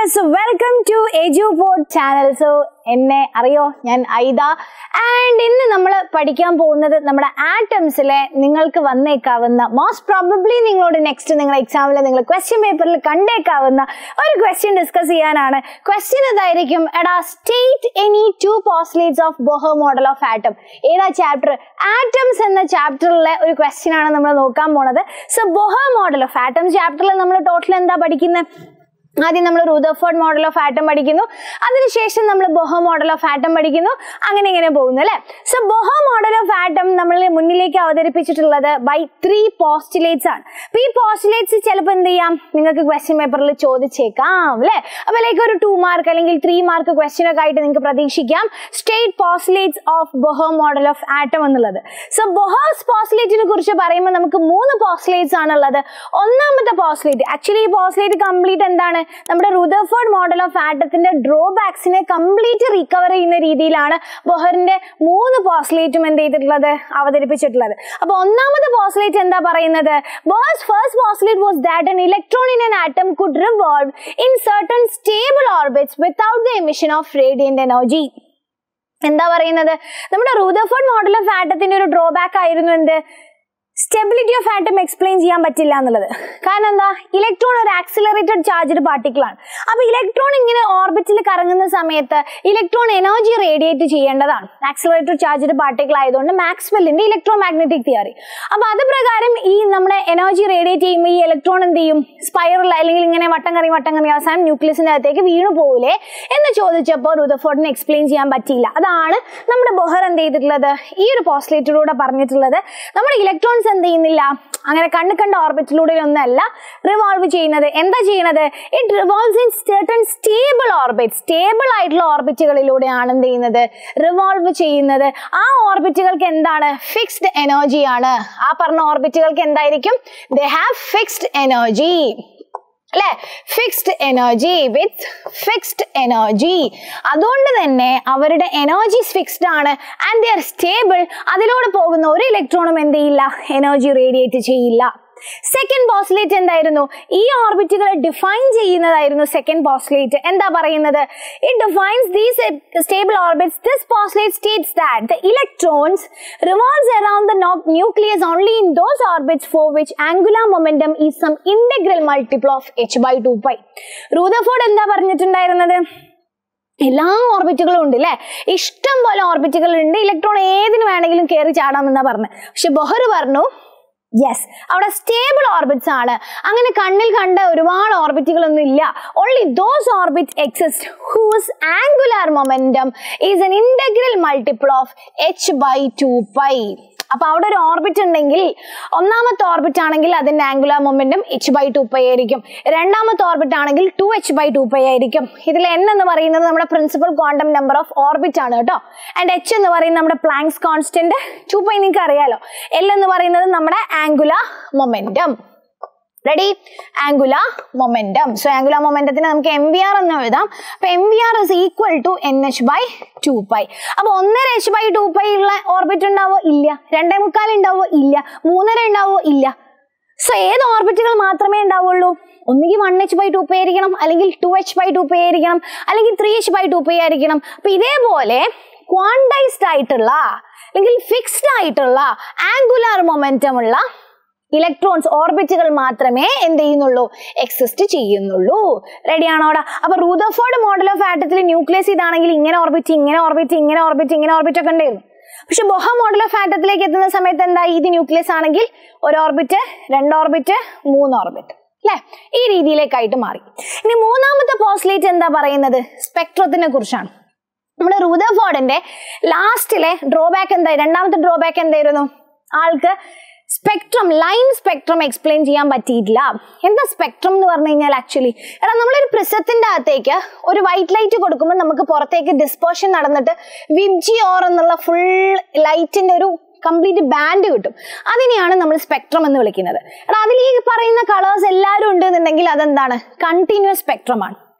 Yes welcome to Eduport channel so എന്നെ അറിയോ ഞാൻ ഐദ ആൻഡ് ഇന്ന് നമ്മൾ പഠിക്കാൻ പോകുന്നത് നമ്മുടെ ആറ്റംസിലെ നിങ്ങൾക്ക് വന്നേക്കാവുന്ന മോസ്റ്റ് പ്രോബബ്ലി നിങ്ങളോട് നെക്സ്റ്റ് നിങ്ങളുടെ എക്സാമിൽ നിങ്ങൾ ക്വസ്റ്റ്യൻ പേപ്പറിൽ കണ്ടേക്കാവുന്ന ഒരു ക്വസ്റ്റ്യൻ ഡിസ്കസ് ചെയ്യാനാണ് ക്വസ്റ്റ്യൻ ഇതായിരിക്കും എടാ state any two postulates of Bohr model of atom ഏതാ ചാപ്റ്റർ ആറ്റംസ് എന്ന ചാപ്റ്ററിലെ ഒരു ക്വസ്റ്റ്യൻ ആണ് നമ്മൾ നോക്കാൻ പോണത് so Bohr model of atom ചാപ്റ്ററിൽ നമ്മൾ ടോട്ടൽ എന്താ പഠിക്കുന്നത് ആദ്യം നമ്മൾ റൂദർഫോർഡ് മോഡൽ ഓഫ് ആറ്റം പഠിക്കുന്നു അതിനുശേഷം നമ്മൾ ബൊഹോ മോഡൽ ഓഫ് ആറ്റം പഠിക്കുന്നു അങ്ങനെ ഇങ്ങനെ പോകുന്നു അല്ലേ so Bohr model of atom നമ്മൾ മുന്നിലേക്ക് അവതരിപ്പിച്ചിട്ടുള്ളത് ബൈ ത്രീ പോസ്റ്റുലേറ്റ്സ് ആണ് അപ്പൊ ഈ പോസ്റ്റുലേറ്റ്സ് ചിലപ്പോൾ എന്ത് ചെയ്യാം നിങ്ങൾക്ക് ക്വസ്റ്റ്യൻ പേപ്പറിൽ ചോദിച്ചേക്കാം അല്ലേ അപ്പൊ ലൈക്ക് ഒരു ടു മാർക്ക് അല്ലെങ്കിൽ ത്രീ മാർക്ക് ക്വസ്റ്റ്യൻ ഒക്കെ ആയിട്ട് നിങ്ങൾക്ക് പ്രതീക്ഷിക്കാം state postulates of Bohr model of atom എന്നുള്ളത് സോ ബൊഹോസ് പോസ്റ്റുലേറ്റിനെ കുറിച്ച് പറയുമ്പോൾ നമുക്ക് മൂന്ന് പോസ്റ്റുലേറ്റ്സ് ആണുള്ളത് ഒന്നാമത്തെ പോസ്റ്റുലേറ്റ് ആക്ച്വലി ഈ പോസ്റ്റുലേറ്റ് കംപ്ലീറ്റ് എന്താണ് നമ്മുടെ റുദർഫോർഡ് മോഡൽ ഓഫ് ആറ്റത്തിന്റെ ഡ്രോബാക്സിനെ കംപ്ലീറ്റ് റിക്കവർ ചെയ്യുന്ന രീതിയിലാണ് ബൊഹറിന്റെ മൂന്ന് പോസ്റ്റുലേറ്റും എന്ത് ചെയ്തിട്ടുള്ളത് അവതരിപ്പിച്ചിട്ടുള്ളത് അപ്പൊ ഒന്നാമത്തെ പോസ്റ്റുലേറ്റ് എന്താ പറയുന്നത് Bohr's first postulate was that an electron in an atom could revolve in certain stable orbits without the emission of radiant energy എന്താ പറയുന്നത് നമ്മുടെ റൂദർഫോർഡ് മോഡൽ ഓഫ് ആറ്റത്തിന്റെ ഒരു ഡ്രോബാക്ക് ആയിരുന്നു എന്ത് സ്റ്റെബിലിറ്റി ഓഫ് ആറ്റം എക്സ്പ്ലെയിൻ ചെയ്യാൻ പറ്റില്ല എന്നുള്ളത് കാരണം എന്താ ഇലക്ട്രോൺ ഒരു ആക്സിലറേറ്റഡ് ചാർജ്ഡ് പാർട്ടിക്കിൾ ആണ് അപ്പൊ ഇലക്ട്രോൺ ഇങ്ങനെ ഓർബിറ്റിൽ കറങ്ങുന്ന സമയത്ത് ഇലക്ട്രോൺ എനർജി റേഡിയേറ്റ് ചെയ്യേണ്ടതാണ് ആക്സിലറേറ്റഡ് ചാർജ്ഡ് പാർട്ടിക്കിൾ ആയതുകൊണ്ട് മാക്സ്വെല്ലിന്റെ ഇലക്ട്രോ മാഗ്നറ്റിക് തിയറി അപ്പൊ അത് പ്രകാരം ഈ നമ്മുടെ എനർജി റേഡിയേറ്റ് ചെയ്യുമ്പോൾ ഈ ഇലക്ട്രോൺ എന്ത് ചെയ്യും സ്പൈറൽ അല്ലെങ്കിൽ ഇങ്ങനെ വട്ടം കറി വട്ടം കറി അവസാനം ന്യൂക്ലിയസിന്റെ അകത്തേക്ക് വീണു പോകില്ലേ എന്ന് ചോദിച്ചപ്പോൾ റുദർഫോർഡിന് എക്സ്പ്ലെയിൻ ചെയ്യാൻ പറ്റിയില്ല അതാണ് നമ്മുടെ ബൊഹർ എന്ത് ചെയ്തിട്ടുള്ളത് ഈ ഒരു പോസ്റ്റുലേറ്റിലൂടെ പറഞ്ഞിട്ടുള്ളത് നമ്മുടെ ഇലക്ട്രോൺസ് എന്ത് ചെയ്യുന്നില്ല അങ്ങനെ കണ്ണ് കണ്ട ഓർബിറ്റിലൂടെ ഒന്നല്ല റിവോൾവ് ചെയ്യുന്നത് എന്താ ചെയ്യുന്നത് it revolves in certain stable orbit stable ആയിട്ടുള്ള ഓർബിറ്റുകളിലൂടെയാണ് എന്ത് ചെയ്യുന്നത് റിവോൾവ് ചെയ്യുന്നത് ആ ഓർബിറ്റുകൾക്ക് എന്താണ് ഫിക്സ്ഡ് എനർജി ആണ് ആ പറഞ്ഞ ഓർബിറ്റുകൾക്ക് എന്തായിരിക്കും ദേ ഹാവ് ഫിക്സ്ഡ് എനർജി അല്ലെ fixed energy with fixed energy അതുകൊണ്ട് തന്നെ അവരുടെ എനർജീസ് ഫിക്സ്ഡ് ആണ് ആൻഡ് ദി ആർ സ്റ്റേബിൾ അതിലൂടെ പോകുന്ന ഒരു ഇലക്ട്രോണും എന്ത് ചെയ്യില്ല എനർജി റേഡിയേറ്റ് ചെയ്യില്ല സെക്കൻഡ് പോസ്റ്റുലേറ്റ് എന്തായിരുന്നു ഈ ഓർബിറ്റുകളെ ഡിഫൈൻ ചെയ്യുന്നതായിരുന്നു സെക്കൻഡ് പോസ്റ്റുലേറ്റ് എന്താ പറയുന്നത് it defines these stable orbits this postulate states that the electrons revolves around the nucleus only in those orbits for which angular momentum is some integral multiple of H by two pi Rutherford എന്താ പറഞ്ഞിട്ടുണ്ടായിരുന്നത് എല്ലാ ഓർബിറ്റുകളും ഉണ്ട് അല്ലേ ഇഷ്ടം പോലെ ഓർബിറ്റുകൾ ഉണ്ട് electron ഏതിന് വേണമെങ്കിലും കയറി ചാടാമെന്നാ പറഞ്ഞത് പക്ഷെ ബൊഹർ പറഞ്ഞു യെസ് അവിടെ സ്റ്റേബിൾ ഓർബിറ്റ്സ് ആണ് അങ്ങനെ കണ്ണിൽ കണ്ട ഒരുപാട് ഓർബിറ്റുകളൊന്നും ഇല്ല only those orbit exist whose angular momentum is N integral multiple of H by two pi അപ്പൊ അവിടെ ഒരു ഓർബിറ്റ് ഉണ്ടെങ്കിൽ ഒന്നാമത്തെ ഓർബിറ്റ് ആണെങ്കിൽ അതിന്റെ angular momentum H by two pi ആയിരിക്കും രണ്ടാമത്തെ ഓർബിറ്റ് ആണെങ്കിൽ two H by two pi ആയിരിക്കും ഇതിൽ എൻ എന്ന് പറയുന്നത് നമ്മുടെ principal quantum number of orbit ആണ് കേട്ടോ ആൻഡ് എച്ച് എന്ന് പറയുന്നത് നമ്മുടെ പ്ലാങ്സ് കോൺസ്റ്റന്റ് ടു പൈ നിങ്ങൾക്ക് അറിയാലോ എൽ എന്ന് പറയുന്നത് നമ്മുടെ angular momentum ready angular momentum so ആംഗുലാർ മൊമെന്റത്തിന് നമുക്ക് എം വി ആർ എന്ന് എഴുതാം അപ്പൊ M V R is equal to N H by two pi അപ്പൊ ഒന്നര എച്ച് ബൈ ടു പൈ ഉള്ള ഓർബിറ്റ് ഉണ്ടാവോ ഇല്ല രണ്ടേ മുക്കാൽ ഉണ്ടാവോ ഇല്ല മൂന്നര ഉണ്ടാവോ ഇല്ല സോ ഏത് ഓർബിറ്റുകൾ മാത്രമേ ഉണ്ടാവുള്ളൂ ഒന്നുകിൽ one H by two pi ആയിരിക്കണം അല്ലെങ്കിൽ two H by two pi ആയിരിക്കണം അല്ലെങ്കിൽ three H by two pi ആയിരിക്കണം അപ്പൊ ഇതേപോലെ ക്വാണ്ടൈസ്ഡ് ആയിട്ടുള്ള അല്ലെങ്കിൽ ഫിക്സ്ഡ് ആയിട്ടുള്ള ആംഗുലാർ മൊമെന്റം ഉള്ള ഇലക്ട്രോൺസ് ഓർബിറ്റുകൾ മാത്രമേ എന്ത് ചെയ്യുന്നുള്ളൂ എക്സിസ്റ്റ് ചെയ്യുന്നുള്ളൂ റെഡിയാണോടാ അപ്പൊ റൂദർഫോർഡ് മോഡൽ ഓഫ് ആറ്റത്തിൽ ന്യൂക്ലിയസ് ഇതാണെങ്കിൽ ഇങ്ങനെ ഓർബിറ്റ് ഇങ്ങനെ ഓർബിറ്റ് ഇങ്ങനെ ഓർബിറ്റ് ഇങ്ങനെ ഓർബിറ്റ് ഒക്കെ ഉണ്ടായിരുന്നു പക്ഷെ ബൊഹ മോഡൽ ഓഫ് ആറ്റത്തിലേക്ക് എത്തുന്ന സമയത്ത് എന്താ ഇത് ന്യൂക്ലിയസ് ആണെങ്കിൽ ഒരു ഓർബിറ്റ് രണ്ട് ഓർബിറ്റ് മൂന്ന് ഓർബിറ്റ് അല്ലെ ഈ രീതിയിലേക്കായിട്ട് മാറി ഇനി മൂന്നാമത്തെ പോസ്റ്റുലേറ്റ് എന്താ പറയുന്നത് സ്പെക്ട്രത്തിനെ കുറിച്ചാണ് നമ്മുടെ റൂദർഫോർഡിന്റെ ലാസ്റ്റിലെ ഡ്രോബാക്ക് എന്താ രണ്ടാമത്തെ ഡ്രോബാക്ക് എന്തായിരുന്നു ആൾക്ക് സ്പെക്ട്രം ലൈൻ സ്പെക്ട്രം എക്സ്പ്ലെയിൻ ചെയ്യാൻ പറ്റിയിട്ടില്ല എന്താ സ്പെക്ട്രം എന്ന് പറഞ്ഞു കഴിഞ്ഞാൽ ആക്ച്വലി എടാ നമ്മളൊരു പ്രിസത്തിന്റെ അകത്തേക്ക് ഒരു വൈറ്റ് ലൈറ്റ് കൊടുക്കുമ്പോൾ നമുക്ക് പുറത്തേക്ക് ഡിസ്പേർഷൻ നടന്നിട്ട് വിബ്ജി ഓർ എന്നുള്ള ഫുൾ ലൈറ്റിന്റെ ഒരു കംപ്ലീറ്റ് ബാൻഡ് കിട്ടും അതിനെയാണ് നമ്മൾ സ്പെക്ട്രം എന്ന് വിളിക്കുന്നത് എടാ അതിൽ ഈ പറയുന്ന കളേഴ്സ് എല്ലാവരും ഉണ്ട് എന്നുണ്ടെങ്കിൽ അതെന്താണ് കണ്ടിന്യൂസ് സ്പെക്ട്രം ആണ്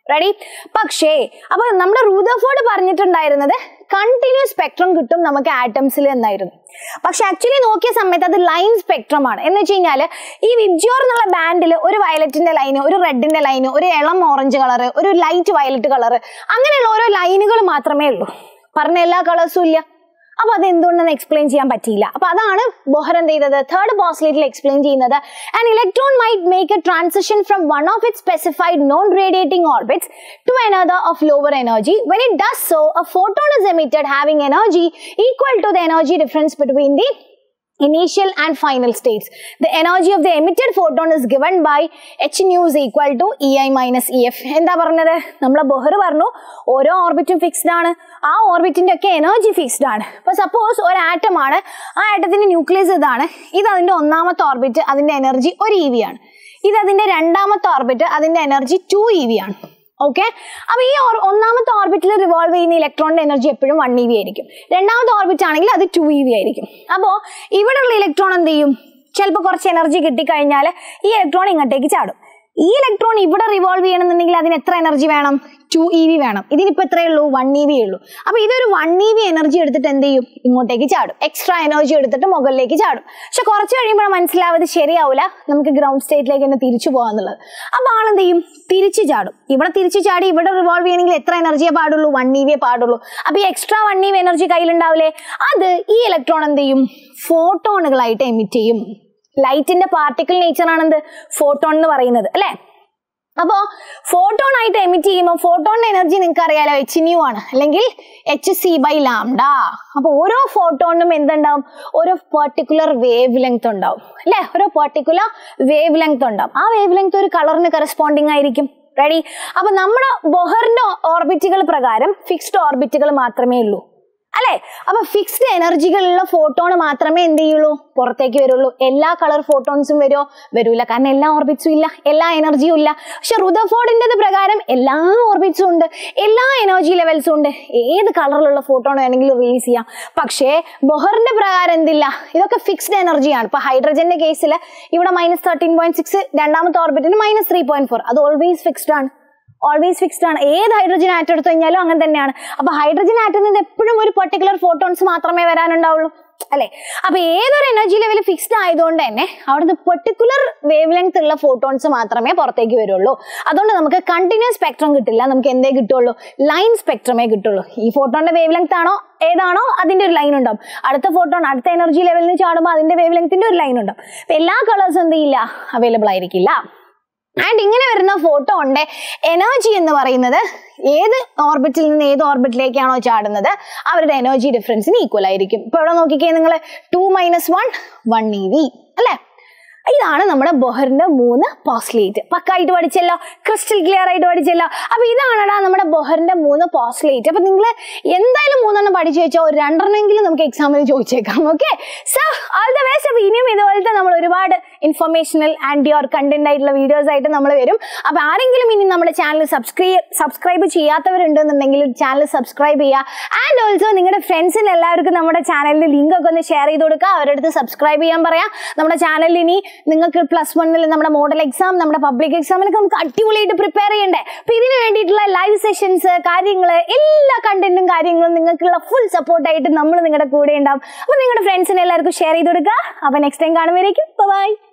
റെഡി പക്ഷേ അപ്പൊ നമ്മുടെ റൂദർഫോർഡ് പറഞ്ഞിട്ടുണ്ടായിരുന്നത് കണ്ടിന്യൂസ് സ്പെക്ട്രം കിട്ടും നമുക്ക് ആറ്റംസിൽ എന്നായിരുന്നു പക്ഷെ ആക്ച്വലി നോക്കിയ സമയത്ത് അത് ലൈൻ സ്പെക്ട്രം ആണ് എന്ന് വെച്ച് കഴിഞ്ഞാൽ ഈ വിബ്ജോർ എന്നുള്ള ബാൻഡിൽ ഒരു വയലറ്റിന്റെ ലൈന് ഒരു റെഡിന്റെ ലൈന് ഒരു ഇളം ഓറഞ്ച് കളറ് ഒരു ലൈറ്റ് വയലറ്റ് കളറ് അങ്ങനെയുള്ള ഓരോ ലൈനുകൾ മാത്രമേ ഉള്ളൂ പറഞ്ഞ എല്ലാ കളേഴ്സും ഇല്ല അപ്പൊ അത് എന്തുകൊണ്ടെന്ന് എക്സ്പ്ലെയിൻ ചെയ്യാൻ പറ്റിയില്ല അപ്പൊ അതാണ് ബോഹർ എന്ത് ചെയ്തത് തേർഡ് പോസ്ലേറ്റിൽ എക്സ്പ്ലെയിൻ ചെയ്യുന്നത് and electron might make a transition from one of it specified non radiating orbits to another of lower energy when it does so a photon is emitted having energy equal to the energy difference between the initial and final states. The energy of the emitted photon is given by h nu is equal to ei minus ef. എന്താ പറഞ്ഞത് നമ്മളെ ബൊഹർ പറഞ്ഞു ഓരോ ഓർബിറ്റും fixed ആണ് ആ ഓർബിറ്റിന്റെ ഒക്കെ energy fixed ആണ് ഇപ്പൊ സപ്പോസ് ഒരു ആറ്റം ആണ് ആ ആറ്റത്തിന്റെ ന്യൂക്ലിയസ് ഇതാണ് ഇത് അതിന്റെ ഒന്നാമത്തെ ഓർബിറ്റ് അതിന്റെ എനർജി ഒരു ഇ വി ആണ് ഇത് അതിന്റെ രണ്ടാമത്തെ ഓർബിറ്റ് അതിന്റെ എനർജി ടു ഇ വി ആണ് ഓക്കെ അപ്പൊ ഈ ഓർ- ഒന്നാമത്തെ ഓർബിറ്റിൽ റിവോൾവ് ചെയ്യുന്ന ഇലക്ട്രോണിന്റെ എനർജി എപ്പോഴും വൺ ഇ വി ആയിരിക്കും രണ്ടാമത്തെ ഓർബിറ്റ് ആണെങ്കിൽ അത് ടു ഇ വി ആയിരിക്കും അപ്പോൾ ഇവിടെയുള്ള ഇലക്ട്രോൺ എന്ത് ചെയ്യും ചിലപ്പോൾ കുറച്ച് എനർജി കിട്ടിക്കഴിഞ്ഞാൽ ഈ ഇലക്ട്രോൺ ഇങ്ങോട്ടേക്ക് ചാടും ഈ ഇലക്ട്രോൺ ഇവിടെ റിവോൾവ് ചെയ്യണമെന്നുണ്ടെങ്കിൽ അതിന് എത്ര എനർജി വേണം ടു ഇ വി വേണം ഇതിനിപ്പോൾ എത്രയേ ഉള്ളൂ വൺ ഇ വി ഉള്ളൂ അപ്പൊ ഇതൊരു വൺ ഇ വി എനർജി എടുത്തിട്ട് എന്ത് ചെയ്യും ഇങ്ങോട്ടേക്ക് ചാടും എക്സ്ട്രാ എനർജി എടുത്തിട്ട് മുകളിലേക്ക് ചാടും പക്ഷെ കുറച്ച് കഴിയുമ്പോൾ മനസ്സിലാവും ഇത് ശരിയാവില്ല നമുക്ക് ഗ്രൗണ്ട് സ്റ്റേറ്റിലേക്ക് തന്നെ തിരിച്ചു പോകാന്നുള്ളത് അപ്പൊ ആളെന്ത് ചെയ്യും തിരിച്ചു ചാടും ഇവിടെ തിരിച്ചു ചാടി ഇവിടെ റിവോൾവ് ചെയ്യണമെങ്കിൽ എത്ര എനർജിയെ പാടുള്ളൂ വൺ ഇ വിയെ പാടുള്ളൂ അപ്പൊ ഈ extra one E V energy കയ്യിലുണ്ടാവില്ലേ അത് ഈ ഇലക്ട്രോൺ എന്ത് ചെയ്യും ഫോട്ടോണുകളായിട്ട് എമിറ്റ് ചെയ്യും ലൈറ്റിന്റെ പാർട്ടിക്കിൾ നേച്ചർ ആണെന്ത് ഫോട്ടോൺ എന്ന് പറയുന്നത് അല്ലേ അപ്പോ ഫോട്ടോൺ ആയിട്ട് എമിറ്റ് ചെയ്യുമ്പോൾ ഫോട്ടോണിന്റെ എനർജി നിങ്ങൾക്ക് അറിയാലോ എച്ച് ന്യൂ ആണ് അല്ലെങ്കിൽ എച്ച് സി ബൈ ലാംഡ അപ്പൊ ഓരോ ഫോട്ടോണിനും എന്തുണ്ടാവും ഓരോ പെർട്ടിക്കുലർ വേവ് ലെങ്ത് ഉണ്ടാവും അല്ലെ ഓരോ പെർട്ടിക്കുലർ വേവ് ലെങ്ത് ഉണ്ടാവും ആ വേവ് ലെങ്ത് ഒരു കളറിന് കറസ്പോണ്ടിങ് ആയിരിക്കും റെഡി അപ്പൊ നമ്മുടെ ബൊഹറിന്റെ ഓർബിറ്റുകൾ പ്രകാരം ഫിക്സ്ഡ് ഓർബിറ്റുകൾ മാത്രമേ ഉള്ളൂ അല്ലെ അപ്പൊ ഫിക്സ്ഡ് എനർജികളുള്ള ഫോട്ടോൺ മാത്രമേ എന്ത് ചെയ്യുള്ളൂ പുറത്തേക്ക് വരുള്ളൂ എല്ലാ കളർ ഫോട്ടോൺസും വരുമോ വരൂല കാരണം എല്ലാ ഓർബിറ്റ്സും ഇല്ല എല്ലാ എനർജിയും ഇല്ല പക്ഷെ റുദർഫോർഡിന്റെ പ്രകാരം എല്ലാ ഓർബിറ്റ്സും ഉണ്ട് എല്ലാ എനർജി ലെവൽസും ഉണ്ട് ഏത് കളറിലുള്ള ഫോട്ടോൺ വേണമെങ്കിലും റിലീസ് ചെയ്യാം പക്ഷേ ബൊഹറിന്റെ പ്രകാരം എന്തില്ല ഇതൊക്കെ ഫിക്സ്ഡ് എനർജിയാണ് ഇപ്പൊ ഹൈഡ്രജന്റെ കേസിൽ ഇവിടെ മൈനസ് തേർട്ടീൻ പോയിന്റ് സിക്സ് രണ്ടാമത്തെ ഓർബിറ്റിന് മൈനസ് ത്രീ പോയിന്റ് ഫോർ അത് ഓൾവേസ് ഫിക്സ്ഡ് ആണ് ഓൾവേസ് ഫിക്സ്ഡ് ആണ് ഏത് ഹൈഡ്രജൻ ആറ്റം എടുത്തു കഴിഞ്ഞാലും അങ്ങനെ തന്നെയാണ് അപ്പൊ ഹൈഡ്രജൻ ആറ്റത്തിൽ നിന്ന് എപ്പോഴും ഒരു പെർട്ടിക്കുലർ ഫോട്ടോൺസ് മാത്രമേ വരാനുണ്ടാവുള്ളൂ അല്ലെ അപ്പൊ ഏതൊരു എനർജി ലെവൽ ഫിക്സ്ഡ് ആയതുകൊണ്ട് തന്നെ അവിടുന്ന് പെർട്ടിക്കുലർ വേവ് ലെങ്ത് ഉള്ള ഫോട്ടോൺസ് മാത്രമേ പുറത്തേക്ക് വരുള്ളൂ അതുകൊണ്ട് നമുക്ക് കണ്ടിന്യൂസ് സ്പെക്ട്രം കിട്ടില്ല നമുക്ക് എന്തേ കിട്ടുള്ളൂ ലൈൻ സ്പെക്ട്രമേ കിട്ടുള്ളൂ ഈ ഫോട്ടോന്റെ വേവ് ലെങ്ത് ആണോ ഏതാണോ അതിന്റെ ഒരു ലൈൻ ഉണ്ടാവും അടുത്ത ഫോട്ടോൺ അടുത്ത എനർജി ലെവലിൽ നിന്ന് ചാടുമ്പോൾ അതിന്റെ വേവ് ലെങ്ത്തിന്റെ ഒരു ലൈൻ ഉണ്ടാവും അപ്പൊ എല്ലാ കളേഴ്സും എന്ത് ചെയ്യില്ല അവൈലബിൾ ആയിരിക്കില്ല ആൻഡ് ഇങ്ങനെ വരുന്ന ഫോട്ടോന്റെ എനർജി എന്ന് പറയുന്നത് ഏത് ഓർബിറ്റിൽ നിന്ന് ഏത് ഓർബിറ്റിലേക്കാണോ ചാടുന്നത് അവരുടെ എനർജി ഡിഫറൻസിന് ഈക്വൽ ആയിരിക്കും ഇപ്പൊ ഇവിടെ നോക്കിക്കേ നിങ്ങൾ two minus one one E V അല്ലേ ഇതാണ് നമ്മുടെ ബൊഹറിന്റെ മൂന്ന് പോസ്ലേറ്റ് പക്കായിട്ട് പഠിച്ചല്ലോ ക്രിസ്റ്റൽ ക്ലിയർ ആയിട്ട് പഠിച്ചല്ലോ അപ്പൊ ഇതാണടാ നമ്മുടെ ബൊഹറിന്റെ മൂന്ന് പോസ്ലേറ്റ് അപ്പൊ നിങ്ങൾ എന്തായാലും മൂന്നെണ്ണം പഠിച്ചു വെച്ചോ ഒരു രണ്ടെണ്ണമെങ്കിലും നമുക്ക് എക്സാമിൽ ചോദിച്ചേക്കാം okay so all the best അപ്പൊ ഇനിയും ഇതുപോലത്തെ നമ്മൾ ഒരുപാട് ഇൻഫർമേഷണൽ ആൻഡ് യുവർ കണ്ടന്റ് ആയിട്ടുള്ള വീഡിയോസ് ആയിട്ട് നമ്മൾ വരും അപ്പൊ ആരെങ്കിലും ഇനി നമ്മുടെ ചാനൽ സബ്സ്ക്രൈബ് സബ്സ്ക്രൈബ് ചെയ്യാത്തവരുണ്ടെന്നുണ്ടെങ്കിൽ ചാനൽ സബ്സ്ക്രൈബ് ചെയ്യുക ആൻഡ് ഓൾസോ നിങ്ങളുടെ ഫ്രണ്ട്സിന് എല്ലാവർക്കും നമ്മുടെ ചാനലിന്റെ ലിങ്ക് ഒക്കെ ഒന്ന് ഷെയർ ചെയ്ത് കൊടുക്കുക അവരുടെ അടുത്ത് സബ്സ്ക്രൈബ് ചെയ്യാൻ പറയാം നമ്മുടെ ചാനലിൽ ഇനി നിങ്ങൾക്ക് പ്ലസ് വണ്ണിൽ നമ്മുടെ മോഡൽ എക്സാം നമ്മുടെ പബ്ലിക് എക്സാമിനൊക്കെ നമുക്ക് അടിപൊളിയായിട്ട് പ്രിപ്പയർ ചെയ്യണ്ടേ അപ്പൊ ഇതിന് വേണ്ടിയിട്ടുള്ള ലൈവ് സെഷൻസ് കാര്യങ്ങൾ എല്ലാ കണ്ടന്റും കാര്യങ്ങളും നിങ്ങൾക്കുള്ള ഫുൾ സപ്പോർട്ടായിട്ട് നമ്മൾ നിങ്ങളുടെ കൂടെ ഉണ്ടാവും അപ്പൊ നിങ്ങളുടെ ഫ്രണ്ട്സിന് എല്ലാവർക്കും ഷെയർ ചെയ്ത് കൊടുക്കുക അപ്പൊ നെക്സ്റ്റ് ടൈം കാണുമ്പോഴേക്കും ബൈ